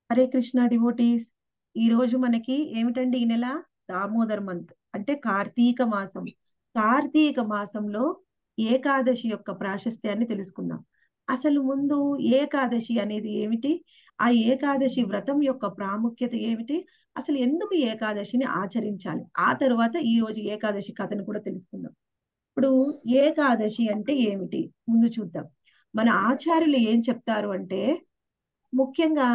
Hare Krishna devotees ఈ రోజు మనకి ఏమిటండి ఈ నెల దామోదర్ మంత్ అంటే కార్తీక మాసం కార్తీక మాసంలో ఏకాదశి యొక్క ప్రాశస్త్యాన్ని తెలుసుకుందాం అసలు ముందు ఏకాదశి అనేది ఏమిటి ఆ ఏకాదశి వ్రతం యొక్క ప్రాముఖ్యత ఏమిటి అసలు ఎందుకు ఏకాదశిని ఆచరించాలి ఆ తరువాత ఈ రోజు ఏకాదశి కథను కూడా తెలుసుకుందాం ఇప్పుడు ఏకాదశి అంటే ఏమిటి ముందు చూద్దాం మన ఆచార్యులు ఏం చెప్తారు అంటే ముఖ్యంగా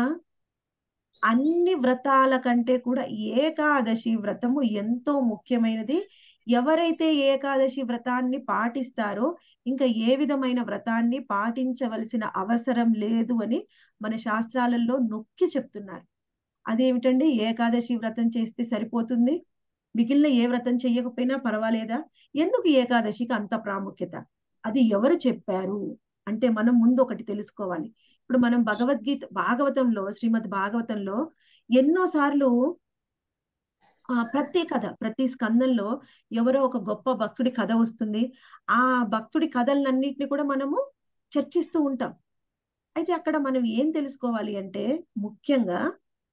అన్ని వ్రతాల కంటే కూడా ఏకాదశి వ్రతము ఎంతో ముఖ్యమైనది ఎవరైతే ఏకాదశి వ్రతాన్ని పాటిస్తారో ఇంకా ఏ విధమైన వ్రతాన్ని పాటించవలసిన అవసరం లేదు అని మన శాస్త్రాలలో నొక్కి చెప్తున్నారు అదేమిటండి ఏకాదశి వ్రతం చేస్తే సరిపోతుంది మిగిలిన ఏ వ్రతం చెయ్యకపోయినా పర్వాలేదా ఎందుకు ఏకాదశికి అంత ప్రాముఖ్యత అది ఎవరు చెప్పారు అంటే మనం ముందు ఒకటి తెలుసుకోవాలి ఇప్పుడు మనం భగవద్గీత భాగవతంలో శ్రీమద్ భాగవతంలో ఎన్నో సార్లు ఆ ప్రతి కథ ప్రతి స్కందంలో ఎవరో ఒక గొప్ప భక్తుడి కథ వస్తుంది ఆ భక్తుడి కథలన్నింటినీ కూడా మనము చర్చిస్తూ ఉంటాం అయితే అక్కడ మనం ఏం తెలుసుకోవాలి అంటే ముఖ్యంగా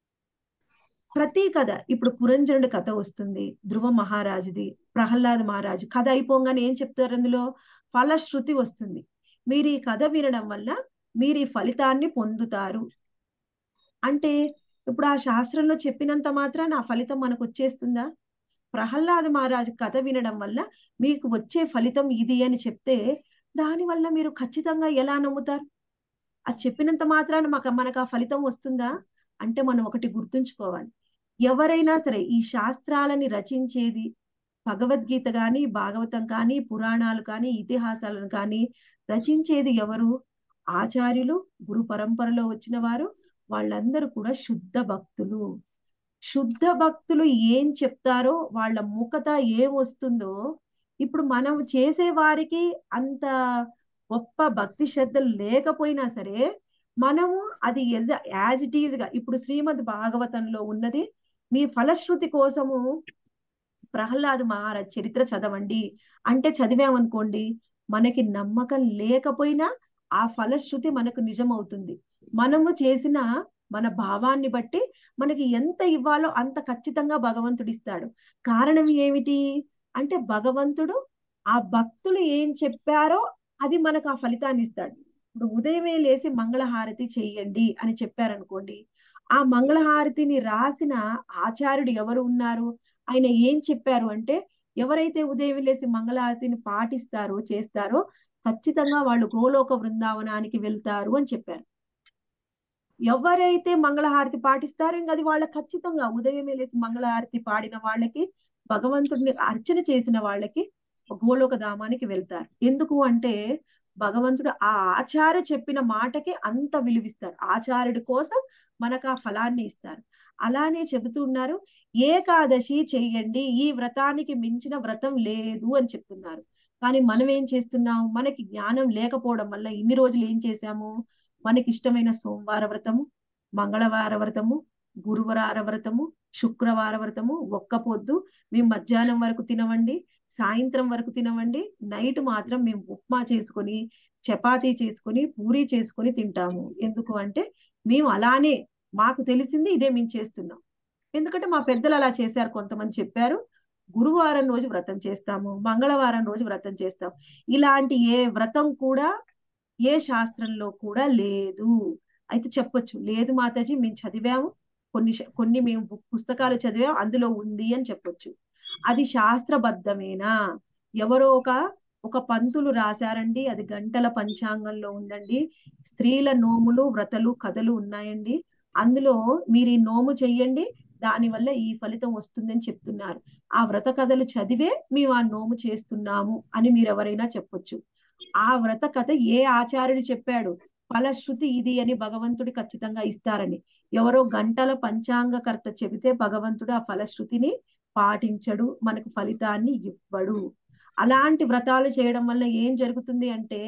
ప్రతి కథ ఇప్పుడు పురంజనుడి కథ వస్తుంది ధ్రువ మహారాజుది ప్రహ్లాద్ మహారాజు కథ అయిపోగానే ఏం చెప్తారు అందులో ఫలశ్రుతి వస్తుంది మీరు ఈ కథ వినడం వల్ల మీరు ఈ ఫలితాన్ని పొందుతారు అంటే ఇప్పుడు ఆ శాస్త్రంలో చెప్పినంత మాత్రాన ఆ ఫలితం మనకు వచ్చేస్తుందా ప్రహ్లాద మహారాజు కథ వినడం వల్ల మీకు వచ్చే ఫలితం ఇది అని చెప్తే దాని వల్ల మీరు ఖచ్చితంగా ఎలా నమ్ముతారు అది చెప్పినంత మాత్రాన మాకు మనకు ఆ ఫలితం వస్తుందా అంటే మనం ఒకటి గుర్తుంచుకోవాలి ఎవరైనా సరే ఈ శాస్త్రాలని రచించేది భగవద్గీత కానీ భాగవతం కానీ పురాణాలు కానీ ఇతిహాసాలను కానీ రచించేది ఎవరు ఆచార్యులు గురు పరంపరలో వచ్చిన వారు వాళ్ళందరూ కూడా శుద్ధ భక్తులు శుద్ధ భక్తులు ఏం చెప్తారో వాళ్ళ ముఖత ఏం వస్తుందో ఇప్పుడు మనం చేసే వారికి అంత గొప్ప భక్తి శ్రద్ధలు లేకపోయినా సరే మనము అది యాజ్ ఇట్ ఈజ్ గా ఇప్పుడు శ్రీమద్ భాగవతంలో ఉన్నది మీ ఫలశ్రుతి కోసము ప్రహ్లాద్ మహారాజ్ చరిత్ర చదవండి అంటే చదివామనుకోండి మనకి నమ్మకం లేకపోయినా ఆ ఫలశ్రుతి మనకు నిజమవుతుంది మనము చేసిన మన భావాన్ని బట్టి మనకి ఎంత ఇవ్వాలో అంత ఖచ్చితంగా భగవంతుడు ఇస్తాడు కారణం ఏమిటి అంటే భగవంతుడు ఆ భక్తులు ఏం చెప్పారో అది మనకు ఆ ఫలితాన్ని ఇస్తాడు ఇప్పుడు ఉదయమే లేచి మంగళహారతి చెయ్యండి అని చెప్పారనుకోండి ఆ మంగళహారతిని రాసిన ఆచార్యుడు ఎవరు ఉన్నారు ఆయన ఏం చెప్పారు అంటే ఎవరైతే ఉదయం లేచి మంగళహారతిని పాటిస్తారో చేస్తారో ఖచ్చితంగా వాళ్ళు గోలోక బృందావనానికి వెళ్తారు అని చెప్పారు ఎవరైతే మంగళహారతి పాటిస్తారో ఇంకా అది వాళ్ళ ఖచ్చితంగా ఉదయమే లేచి మంగళహారతి పాడిన వాళ్ళకి భగవంతుడిని అర్చన చేసిన వాళ్ళకి గోలోక ధామానికి వెళ్తారు ఎందుకు అంటే భగవంతుడు ఆ ఆచార్య చెప్పిన మాటకి అంత విలువిస్తారు ఆచార్యుడి కోసం మనకు ఆ ఫలాన్ని ఇస్తారు అలానే చెబుతున్నారు ఏకాదశి చెయ్యండి ఈ వ్రతానికి మించిన వ్రతం లేదు అని చెప్తున్నారు కానీ మనం ఏం చేస్తున్నాం మనకి జ్ఞానం లేకపోవడం వల్ల ఇన్ని రోజులు ఏం చేశాము మనకి ఇష్టమైన సోమవార వ్రతము మంగళవార వ్రతము గురువార వ్రతము శుక్రవార వ్రతము ఒక్క పొద్దు మేము మధ్యాహ్నం వరకు తినవండి సాయంత్రం వరకు తినవండి నైట్ మాత్రం మేము ఉప్మా చేసుకొని చపాతీ చేసుకొని పూరీ చేసుకొని తింటాము ఎందుకు అంటే మేము అలానే మాకు తెలిసింది ఇదే మేము చేస్తున్నాం ఎందుకంటే మా పెద్దలు అలా చేశారు కొంతమంది చెప్పారు గురువారం రోజు వ్రతం చేస్తాము మంగళవారం రోజు వ్రతం చేస్తాం ఇలాంటి ఏ వ్రతం కూడా ఏ శాస్త్రంలో కూడా లేదు అయితే చెప్పొచ్చు లేదు మాతాజీ మేము చదివాము కొన్ని కొన్ని మేము పుస్తకాలు చదివాము అందులో ఉంది అని చెప్పొచ్చు అది శాస్త్రబద్ధమేనా ఎవరో ఒక ఒక పంతులు రాశారండి అది గంటల పంచాంగంలో ఉందండి స్త్రీల నోములు వ్రతలు కథలు ఉన్నాయండి అందులో మీరు ఈ నోము చెయ్యండి దానివల్ల ఈ ఫలితం వస్తుందని చెప్తున్నారు ఆ వ్రత కథలు చదివే మేము ఆ నోము చేస్తున్నాము అని మీరు ఎవరైనా చెప్పొచ్చు ఆ వ్రత కథ ఏ ఆచార్యుడు చెప్పాడు ఫలశ్రుతి ఇది అని భగవంతుడి ఖచ్చితంగా ఇస్తారని ఎవరో గంటల పంచాంగకర్త చెబితే భగవంతుడు ఆ ఫలశ్రుతిని పాటించడు మనకు ఫలితాన్ని ఇవ్వడు అలాంటి వ్రతాలు చేయడం వల్ల ఏం జరుగుతుంది అంటే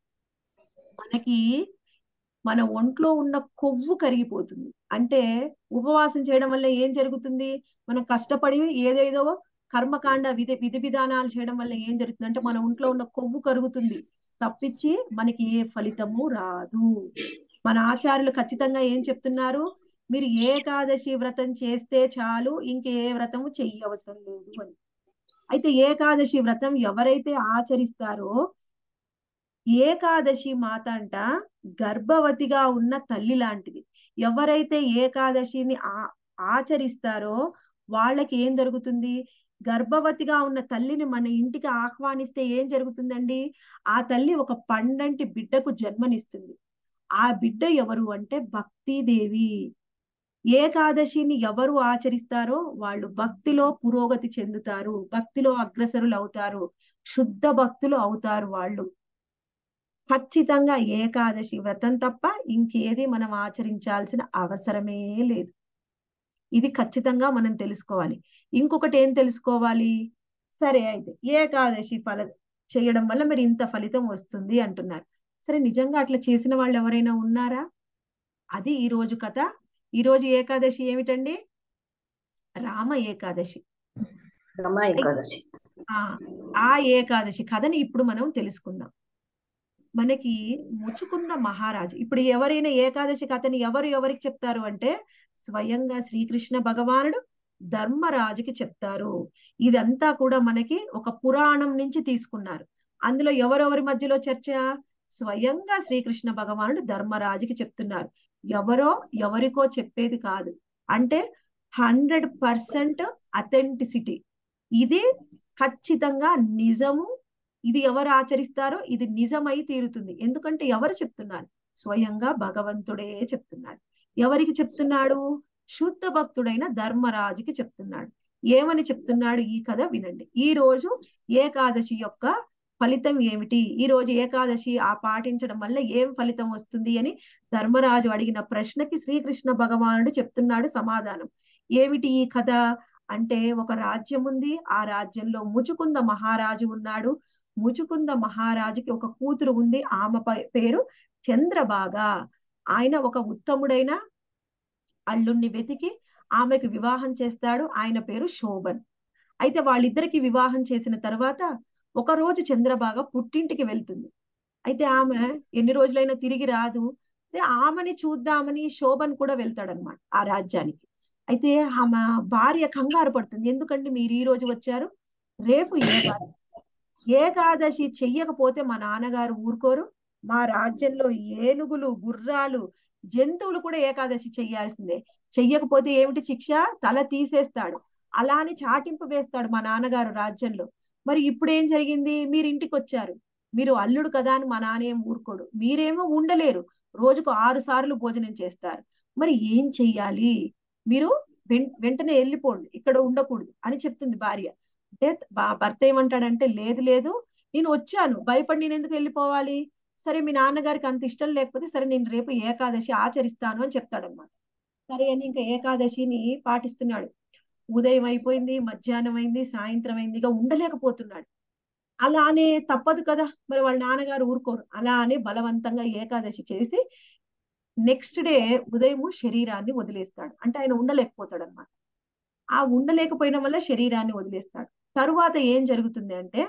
మనకి మన ఒంట్లో ఉన్న కొవ్వు కరిగిపోతుంది అంటే ఉపవాసం చేయడం వల్ల ఏం జరుగుతుంది మనం కష్టపడి ఏదేదో కర్మకాండ విధి విధి విధానాలు చేయడం వల్ల ఏం జరుగుతుంది అంటే మన ఒంట్లో ఉన్న కొవ్వు కరుగుతుంది తప్పించి మనకి ఏ ఫలితము రాదు మన ఆచార్యులు ఖచ్చితంగా ఏం చెప్తున్నారు మీరు ఏకాదశి వ్రతం చేస్తే చాలు ఇంకే వ్రతము చెయ్యవసరం లేదు అని అయితే ఏకాదశి వ్రతం ఎవరైతే ఆచరిస్తారో ఏకాదశి మాత అంట గర్భవతిగా ఉన్న తల్లి లాంటిది ఎవరైతే ఏకాదశిని ఆ ఆచరిస్తారో వాళ్ళకి ఏం జరుగుతుంది గర్భవతిగా ఉన్న తల్లిని మన ఇంటికి ఆహ్వానిస్తే ఏం జరుగుతుందండి ఆ తల్లి ఒక పండంటి బిడ్డకు జన్మనిస్తుంది ఆ బిడ్డ ఎవరు అంటే భక్తిదేవి ఏకాదశిని ఎవరు ఆచరిస్తారో వాళ్ళు భక్తిలో పురోగతి చెందుతారు భక్తిలో అగ్రసరులు అవుతారు శుద్ధ భక్తులు అవుతారు వాళ్ళు ఖచ్చితంగా ఏకాదశి వ్రతం తప్ప ఇంకేది మనం ఆచరించాల్సిన అవసరమే లేదు ఇది ఖచ్చితంగా మనం తెలుసుకోవాలి ఇంకొకటి ఏం తెలుసుకోవాలి సరే అయితే ఏకాదశి ఫల చేయడం వల్ల మరి ఇంత ఫలితం వస్తుంది అంటున్నారు సరే నిజంగా అట్లా చేసిన వాళ్ళు ఎవరైనా ఉన్నారా అది ఈ రోజు కథ ఈ రోజు ఏకాదశి ఏమిటండి రామ ఏకాదశి రమ ఏకాదశి ఆ ఆ ఏకాదశి కథని ఇప్పుడు మనం తెలుసుకుందాం మనకి ముచుకుంద మహారాజు ఇప్పుడు ఎవరైనా ఏకాదశి కథని ఎవరు ఎవరికి చెప్తారు అంటే స్వయంగా శ్రీకృష్ణ భగవానుడు ధర్మరాజుకి చెప్తారు ఇదంతా కూడా మనకి ఒక పురాణం నుంచి తీసుకున్నారు అందులో ఎవరెవరి మధ్యలో చర్చ స్వయంగా శ్రీకృష్ణ భగవానుడు ధర్మరాజుకి చెప్తున్నారు ఎవరో ఎవరికో చెప్పేది కాదు అంటే హండ్రెడ్ పర్సెంట్ అథెంటిసిటీ ఇది ఖచ్చితంగా నిజము ఇది ఎవరు ఆచరిస్తారో ఇది నిజమై తీరుతుంది ఎందుకంటే ఎవరు చెప్తున్నారు స్వయంగా భగవంతుడే చెప్తున్నాడు ఎవరికి చెప్తున్నాడు శుద్ధ భక్తుడైన ధర్మరాజుకి చెప్తున్నాడు ఏమని చెప్తున్నాడు ఈ కథ వినండి ఈ రోజు ఏకాదశి యొక్క ఫలితం ఏమిటి ఈ రోజు ఏకాదశి ఆ పాటించడం వల్ల ఏం ఫలితం వస్తుంది అని ధర్మరాజు అడిగిన ప్రశ్నకి శ్రీకృష్ణ భగవానుడు చెప్తున్నాడు సమాధానం ఏమిటి ఈ కథ అంటే ఒక రాజ్యం ఉంది ఆ రాజ్యంలో ముచుకుంద మహారాజు ఉన్నాడు ముచుకుంద మహారాజుకి ఒక కూతురు ఉంది ఆమె పేరు చంద్రబాగ ఆయన ఒక ఉత్తముడైన అల్లుణ్ణి వెతికి ఆమెకు వివాహం చేస్తాడు ఆయన పేరు శోభన్ అయితే వాళ్ళిద్దరికి వివాహం చేసిన తర్వాత ఒక రోజు చంద్రబాగ పుట్టింటికి వెళ్తుంది అయితే ఆమె ఎన్ని రోజులైనా తిరిగి రాదు ఆమెని చూద్దామని శోభన్ కూడా వెళ్తాడనమాట ఆ రాజ్యానికి అయితే ఆమె భార్య కంగారు పడుతుంది ఎందుకంటే మీరు ఈ రోజు వచ్చారు రేపు ఏకాదశి ఏకాదశి చెయ్యకపోతే మా నాన్నగారు ఊరుకోరు మా రాజ్యంలో ఏనుగులు గుర్రాలు జంతువులు కూడా ఏకాదశి చెయ్యాల్సిందే చెయ్యకపోతే ఏమిటి శిక్ష తల తీసేస్తాడు అలా అని చాటింపు వేస్తాడు మా నాన్నగారు రాజ్యంలో మరి ఇప్పుడు ఏం జరిగింది మీరు ఇంటికి వచ్చారు మీరు అల్లుడు కదా అని మా నాన్న ఏం ఊరుకోడు మీరేమో ఉండలేరు రోజుకు ఆరు సార్లు భోజనం చేస్తారు మరి ఏం చెయ్యాలి మీరు వెంటనే వెళ్ళిపోండి ఇక్కడ ఉండకూడదు అని చెప్తుంది భార్య అంటే భర్త ఏమంటాడంటే లేదు లేదు నేను వచ్చాను భయపడి నేను ఎందుకు వెళ్ళిపోవాలి సరే మీ నాన్నగారికి అంత ఇష్టం లేకపోతే సరే నేను రేపు ఏకాదశి ఆచరిస్తాను అని చెప్తాడనమాట సరే అని ఇంకా ఏకాదశిని పాటిస్తున్నాడు ఉదయం అయిపోయింది మధ్యాహ్నం అయింది సాయంత్రం అయింది ఇక ఉండలేకపోతున్నాడు అలానే తప్పదు కదా మరి వాళ్ళ నాన్నగారు ఊరుకోరు అలానే బలవంతంగా ఏకాదశి చేసి నెక్స్ట్ డే ఉదయము శరీరాన్ని వదిలేస్తాడు అంటే ఆయన ఉండలేకపోతాడు అనమాట ఆ ఉండలేకపోయిన వల్ల శరీరాన్ని వదిలేస్తాడు తరువాత ఏం జరుగుతుంది అంటే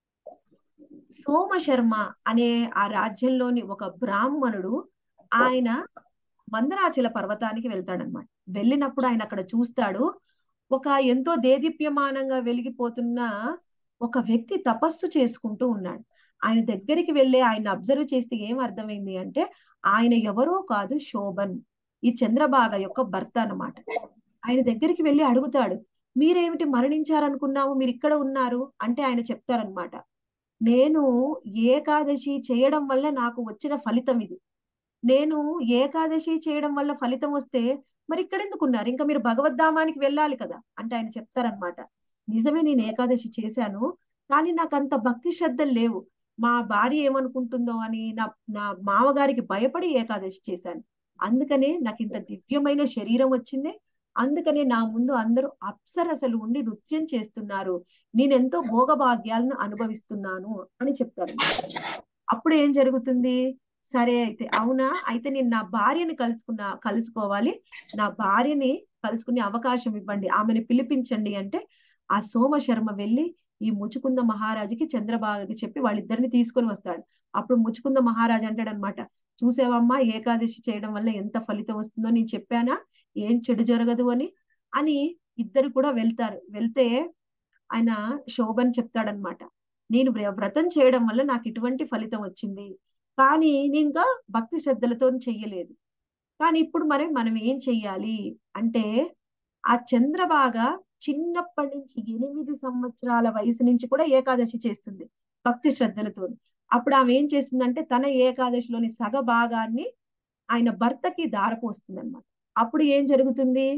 సోమశర్మ అనే ఆ రాజ్యంలోని ఒక బ్రాహ్మణుడు ఆయన మందరాచల పర్వతానికి వెళ్తాడనమాట వెళ్ళినప్పుడు ఆయన అక్కడ చూస్తాడు ఒక ఎంతో దేదీప్యమానంగా వెలిగిపోతున్న ఒక వ్యక్తి తపస్సు చేసుకుంటూ ఉన్నాడు ఆయన దగ్గరికి వెళ్ళి ఆయన అబ్జర్వ్ చేస్తే ఏం అర్థమైంది అంటే ఆయన ఎవరో కాదు శోభన్ ఈ చంద్రబాగ యొక్క భర్త అన్నమాట ఆయన దగ్గరికి వెళ్ళి అడుగుతాడు మీరేమిటి మరణించారనుకున్నాము మీరు ఇక్కడ ఉన్నారు అంటే ఆయన చెప్తారనమాట నేను ఏకాదశి చేయడం వల్ల నాకు వచ్చిన ఫలితం ఇది నేను ఏకాదశి చేయడం వల్ల ఫలితం వస్తే మరి ఇక్కడ ఎందుకున్నారు ఇంకా మీరు భగవద్ధామానికి వెళ్ళాలి కదా అంటే ఆయన చెప్తారనమాట నిజమే నేను ఏకాదశి చేశాను కానీ నాకు అంత భక్తి శ్రద్ధలు లేవు మా భార్య ఏమనుకుంటుందో అని నా నా మామగారికి భయపడి ఏకాదశి చేశాను అందుకనే నాకు ఇంత దివ్యమైన శరీరం వచ్చింది అందుకనే నా ముందు అందరూ అప్సరసలు ఉండి నృత్యం చేస్తున్నారు నేనెంతో భోగభాగ్యాలను అనుభవిస్తున్నాను అని చెప్తారు అప్పుడు ఏం జరుగుతుంది సరే అయితే అవునా అయితే నేను నా భార్యని కలుసుకున్నా కలుసుకోవాలి నా భార్యని కలుసుకునే అవకాశం ఇవ్వండి ఆమెను పిలిపించండి అంటే ఆ సోమశర్మ వెళ్ళి ఈ ముచుకుంద మహారాజుకి చంద్రబాగకి చెప్పి వాళ్ళిద్దరిని తీసుకొని వస్తాడు అప్పుడు ముచుకుంద మహారాజు అంటాడనమాట చూసావమ్మా ఏకాదశి చేయడం వల్ల ఎంత ఫలితం వస్తుందో నేను చెప్పానా ఏం చెడు జరగదు అని అని ఇద్దరు కూడా వెళ్తారు వెళ్తే ఆయన శోభన్ చెప్తాడనమాట నేను వ్ర- వ్రతం చేయడం వల్ల నాకు ఇటువంటి ఫలితం వచ్చింది కానీ నేను ఇంకా భక్తి శ్రద్ధలతో చెయ్యలేదు కానీ ఇప్పుడు మరి మనం ఏం చెయ్యాలి అంటే ఆ చంద్రబాగ చిన్నప్పటి నుంచి ఎనిమిది సంవత్సరాల వయసు నుంచి కూడా ఏకాదశి చేస్తుంది భక్తి శ్రద్ధలతో అప్పుడు ఆమె ఏం చేస్తుందంటే తన ఏకాదశిలోని సగ భాగాన్ని ఆయన భర్తకి దారపోస్తుంది అనమాట అప్పుడు ఏం జరుగుతుంది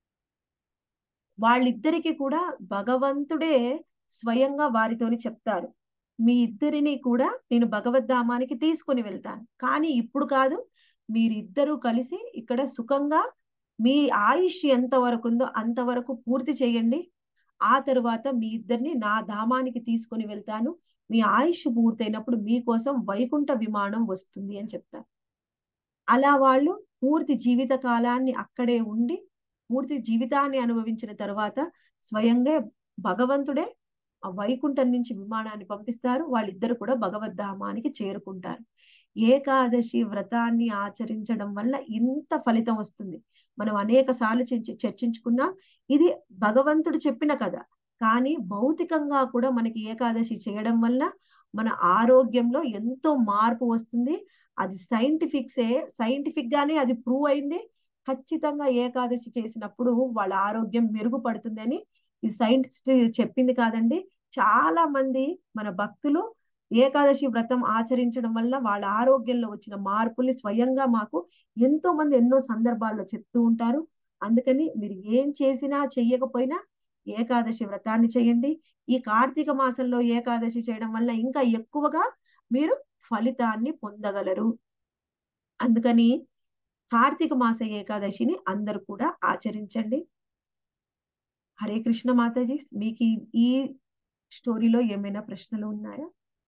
వాళ్ళిద్దరికి కూడా భగవంతుడే స్వయంగా వారితోని చెప్తారు మీ ఇద్దరిని కూడా నేను భగవద్ధామానికి తీసుకొని వెళ్తాను కానీ ఇప్పుడు కాదు మీరిద్దరూ కలిసి ఇక్కడ సుఖంగా మీ ఆయుష్ ఎంత వరకు ఉందో అంతవరకు పూర్తి చేయండి ఆ తరువాత మీ ఇద్దరిని నా ధామానికి తీసుకొని వెళ్తాను మీ ఆయుష్ పూర్తయినప్పుడు మీకోసం వైకుంఠ విమానం వస్తుంది అని చెప్తారు అలా వాళ్ళు పూర్తి జీవిత కాలాన్ని అక్కడే ఉండి పూర్తి జీవితాన్ని అనుభవించిన తర్వాత స్వయంగా భగవంతుడే ఆ వైకుంఠం నుంచి విమానాన్ని పంపిస్తారు వాళ్ళిద్దరు కూడా భగవద్ధామానికి చేరుకుంటారు ఏకాదశి వ్రతాన్ని ఆచరించడం వల్ల ఇంత ఫలితం వస్తుంది మనం అనేక సార్లు చర్చి- చర్చించుకున్నాం ఇది భగవంతుడు చెప్పిన కథ కానీ భౌతికంగా కూడా మనకి ఏకాదశి చేయడం వల్ల మన ఆరోగ్యంలో ఎంతో మార్పు వస్తుంది అది సైంటిఫిక్సే సైంటిఫిక్ గానే అది ప్రూవ్ అయింది ఖచ్చితంగా ఏకాదశి చేసినప్పుడు వాళ్ళ ఆరోగ్యం మెరుగుపడుతుందని ఈ సైంటిస్ట్ చెప్పింది కాదండి చాలా మంది మన భక్తులు ఏకాదశి వ్రతం ఆచరించడం వల్ల వాళ్ళ ఆరోగ్యంలో వచ్చిన మార్పుల్ని స్వయంగా మాకు ఎంతో మంది ఎన్నో సందర్భాల్లో చెప్తూ ఉంటారు అందుకని మీరు ఏం చేసినా చెయ్యకపోయినా ఏకాదశి వ్రతాన్ని చేయండి ఈ కార్తీక మాసంలో ఏకాదశి చేయడం వల్ల ఇంకా ఎక్కువగా మీరు ఫలితాన్ని పొందగలరు అందుకని కార్తీక మాస ఏకాదశిని అందరూ కూడా ఆచరించండి హరే కృష్ణ మాతాజీ మీకు ఈ- ఈ స్టోరీలో ఏమైనా ప్రశ్నలు ఉన్నాయా